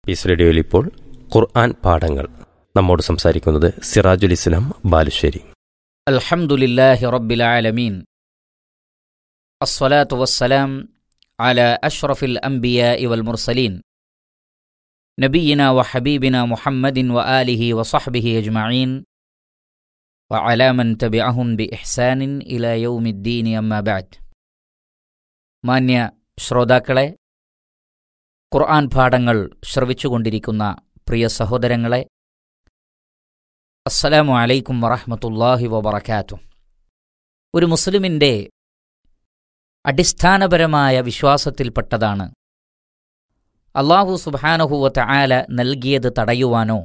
piece റേഡിയോയിൽ ഇപ്പോൾ ഖുർആൻ പാഠങ്ങൾ നമ്മോട് സംസാരിക്കുന്നത് സിറാജുൽ ഇസ്ലാം ബാലുശ്ശേരി الحمد لله رب العالمين الصلاة والسلام على أشرف الأنبياء والمرسلين نبينا وحبيبنا محمد وآله وصحبه أجمعين وعلى من تبعهم بإحسان إلى يوم الدين أما بعد മാന്യ ശ്രോതാക്കളെ ഖുർആൻ പാഠങ്ങൾ ശ്രവിച്ചുകൊണ്ടിരിക്കുന്ന പ്രിയ സഹോദരങ്ങളെ അസ്സലാമു അലൈക്കും വറഹ്മത്തുള്ളാഹി വബറകാതുഹു ഒരു മുസ്ലിമിൻ്റെ അടിസ്ഥാനപരമായ വിശ്വാസത്തിൽപ്പെട്ടതാണ് അള്ളാഹു സുബാനഹുവ ആല നൽകിയത് തടയുവാനോ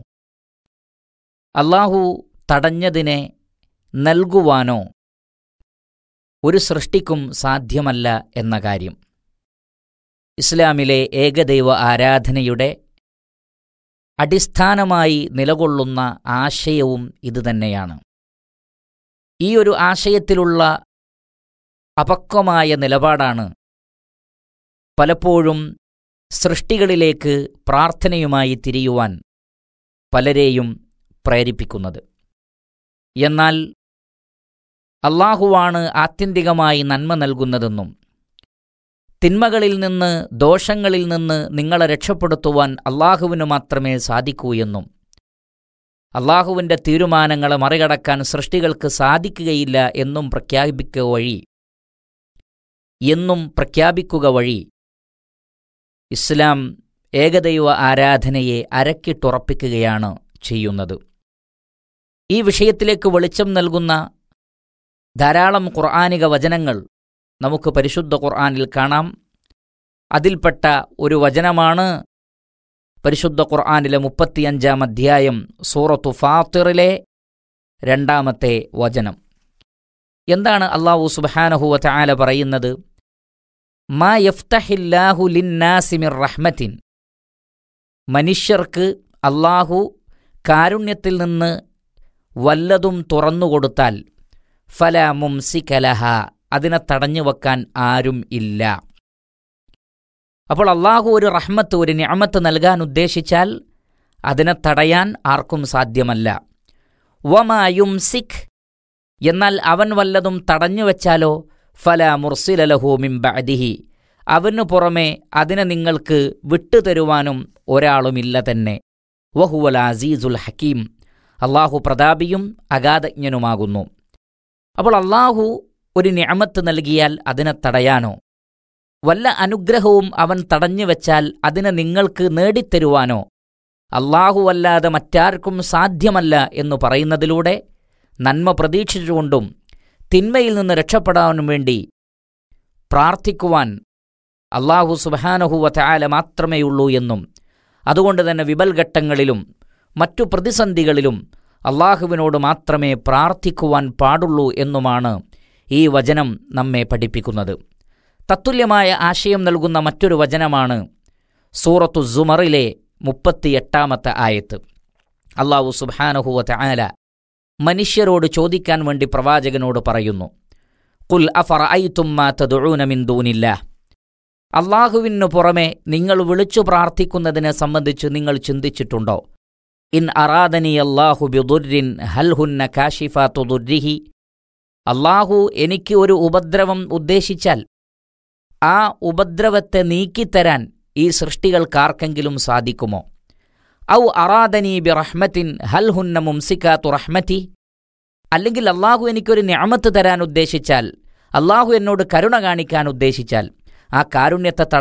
അള്ളാഹു തടഞ്ഞതിനെ നൽകുവാനോ ഒരു സൃഷ്ടിക്കും സാധ്യമല്ല എന്ന കാര്യം ഇസ്ലാമിലെ ഏകദൈവ ആരാധനയുടെ അടിസ്ഥാനമായി നിലകൊള്ളുന്ന ആശയവും ഇതുതന്നെയാണ് ഈ ഒരു ആശയത്തിലുള്ള അപക്വമായ നിലപാടാണ് പലപ്പോഴും സൃഷ്ടികളിലേക്ക് പ്രാർത്ഥനയുമായി തിരിയുവാൻ പലരെയും പ്രേരിപ്പിക്കുന്നത് എന്നാൽ അള്ളാഹുവാണ് ആത്യന്തികമായി നന്മ നൽകുന്നതെന്നും തിന്മകളിൽ നിന്ന് ദോഷങ്ങളിൽ നിന്ന് നിങ്ങളെ രക്ഷപ്പെടുത്തുവാൻ അള്ളാഹുവിനു മാത്രമേ സാധിക്കൂ എന്നും അള്ളാഹുവിൻ്റെ തീരുമാനങ്ങളെ മറികടക്കാൻ സൃഷ്ടികൾക്ക് സാധിക്കുകയില്ല എന്നും പ്രഖ്യാപിക്കുക വഴി എന്നും പ്രഖ്യാപിക്കുക വഴി ഇസ്ലാം ഏകദൈവ ആരാധനയെ അരക്കിട്ടുറപ്പിക്കുകയാണ് ചെയ്യുന്നത് ഈ വിഷയത്തിലേക്ക് വെളിച്ചം നൽകുന്ന ധാരാളം ഖുർആാനിക വചനങ്ങൾ നമുക്ക് പരിശുദ്ധ ഖുർആാനിൽ കാണാം അതിൽപ്പെട്ട ഒരു വചനമാണ് പരിശുദ്ധ ഖുർആാനിലെ മുപ്പത്തിയഞ്ചാം അധ്യായം സൂറത്തു ഫാത്തിറിലെ രണ്ടാമത്തെ വചനം എന്താണ് അള്ളാഹു സുബാനഹുവ ചാല പറയുന്നത് മാ യഫ്തഹില്ലാഹു ലിന്നാസിമിർ റഹ്മത്തിൻ മനുഷ്യർക്ക് അള്ളാഹു കാരുണ്യത്തിൽ നിന്ന് വല്ലതും തുറന്നുകൊടുത്താൽ ഫല മുംസികലഹ അതിനെ തടഞ്ഞു വെക്കാൻ ആരും ഇല്ല അപ്പോൾ അള്ളാഹു ഒരു റഹ്മത്ത് ഒരു ഞാമത്ത് നൽകാൻ ഉദ്ദേശിച്ചാൽ അതിനെ തടയാൻ ആർക്കും സാധ്യമല്ല വമായും സിഖ് എന്നാൽ അവൻ വല്ലതും തടഞ്ഞു വെച്ചാലോ ഫല മുർസിലലഹു മിംബഅദിഹി അവനു പുറമെ അതിനെ നിങ്ങൾക്ക് വിട്ടുതരുവാനും ഒരാളുമില്ല തന്നെ വഹുവൽ അസീസുൽ ഹക്കീം അള്ളാഹു പ്രതാപിയും അഗാധജ്ഞനുമാകുന്നു അപ്പോൾ അള്ളാഹു ഒരു ഞാമത്ത് നൽകിയാൽ അതിനെ തടയാനോ വല്ല അനുഗ്രഹവും അവൻ തടഞ്ഞു വെച്ചാൽ അതിനെ നിങ്ങൾക്ക് നേടിത്തരുവാനോ അല്ലാഹുവല്ലാതെ മറ്റാർക്കും സാധ്യമല്ല എന്നു പറയുന്നതിലൂടെ നന്മ പ്രതീക്ഷിച്ചുകൊണ്ടും തിന്മയിൽ നിന്ന് രക്ഷപ്പെടാനും വേണ്ടി പ്രാർത്ഥിക്കുവാൻ അള്ളാഹു സുബാനഹുവ ചാല മാത്രമേയുള്ളൂ എന്നും അതുകൊണ്ട് തന്നെ വിപൽഘട്ടങ്ങളിലും മറ്റു പ്രതിസന്ധികളിലും അള്ളാഹുവിനോട് മാത്രമേ പ്രാർത്ഥിക്കുവാൻ പാടുള്ളൂ എന്നുമാണ് ഈ വചനം നമ്മെ പഠിപ്പിക്കുന്നത് തത്തുല്യമായ ആശയം നൽകുന്ന മറ്റൊരു വചനമാണ് സൂറത്തു സുമറിലെ മുപ്പത്തിയെട്ടാമത്തെ ആയത്ത് അള്ളാഹു സുബാനഹുവ ആല മനുഷ്യരോട് ചോദിക്കാൻ വേണ്ടി പ്രവാചകനോട് പറയുന്നു കുൽ അഫറ ഐത്തുമ്മാത്തതുഴൂനമിന്തൂനില്ല അള്ളാഹുവിനു പുറമെ നിങ്ങൾ വിളിച്ചു പ്രാർത്ഥിക്കുന്നതിനെ സംബന്ധിച്ച് നിങ്ങൾ ചിന്തിച്ചിട്ടുണ്ടോ ഇൻ അറാദനി അള്ളാഹു ബിദുരിൻ ഹൽഹുന്ന കാഷിഫാത്തു ദുർരിഹി അള്ളാഹു എനിക്ക് ഒരു ഉപദ്രവം ഉദ്ദേശിച്ചാൽ ആ ഉപദ്രവത്തെ നീക്കിത്തരാൻ ഈ സൃഷ്ടികൾക്കാർക്കെങ്കിലും സാധിക്കുമോ ഔ അറാദനി ബി റഹ്മത്തിൻ ഹൽ ഹുന്ന മുംസിക്കാത്തു റഹ്മത്തി അല്ലെങ്കിൽ അള്ളാഹു എനിക്കൊരു ഞാമത്ത് തരാൻ ഉദ്ദേശിച്ചാൽ അള്ളാഹു എന്നോട് കരുണ കാണിക്കാൻ ഉദ്ദേശിച്ചാൽ ആ കാരുണ്യത്തെ